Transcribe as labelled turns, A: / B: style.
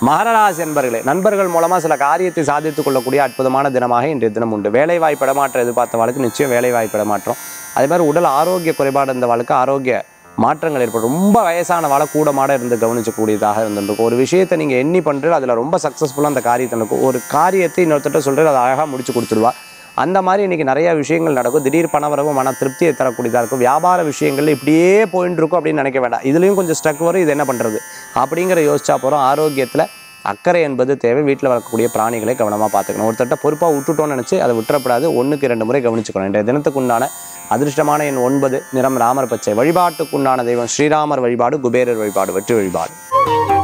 A: மகராசி என்பர்களே நண்பர்கள் மூலமாக சில காரியத்தை சாதித்துக் கொள்ளக்கூடிய அற்புதமான தினமாக இன்றைய தினம் உண்டு வேலை வாய்ப்பு இடமாற்றம் எதிர்பார்த்தவளுக்கு நிச்சயம் வேலை வாய்ப்பு இடமாற்றம் அதே மாதிரி உடல் ஆரோக்கிய குறைபாடு இருந்தவளுக்கு ஆரோக்கிய மாற்றங்கள் ஏற்படும் ரொம்ப வயசானவாளை கூட மாட இருந்து கவனிக்கக்கூடியதாக இருந்துருக்கும் ஒரு விஷயத்தை நீங்கள் எண்ணி பண்ணுறது அதில் ரொம்ப சக்ஸஸ்ஃபுல்லாக அந்த காரியத்தை நடக்கும் ஒரு காரியத்தை இன்னொருத்தட்ட சொல்கிறது அதை அழகாக முடிச்சு கொடுத்துடுவா அந்த மாதிரி இன்றைக்கி நிறைய விஷயங்கள் நடக்கும் திடீர் பணவரவு மன திருப்தியை தரக்கூடியதாக இருக்கும் வியாபார விஷயங்கள் இப்படியே போயின்னு இருக்கும் அப்படின்னு நினைக்க வேண்டாம் இதுலேயும் கொஞ்சம் ஸ்ட்ரக் வரும் இது என்ன பண்ணுறது அப்படிங்கிற யோசிச்சா போகிறோம் ஆரோக்கியத்தில் அக்கறை என்பது தேவை வீட்டில் வளர்க்கக்கூடிய பிராணிகளை கவனமாக பார்த்துக்கணும் ஒருத்தட்ட பொறுப்பாக விட்டுட்டோம்னு நினச்சி அதை விட்டுறப்படாது ஒன்றுக்கு இரண்டு முறை கவனிச்சுக்கணும் இன்றைய தினத்துக்குண்டான அதிர்ஷ்டமான எண் ஒன்பது நிறம் ராமர் பச்சை வழிபாட்டுக்குண்டான தெய்வம் ஸ்ரீராமர் வழிபாடு குபேரர் வழிபாடு வெற்றி வழிபாடு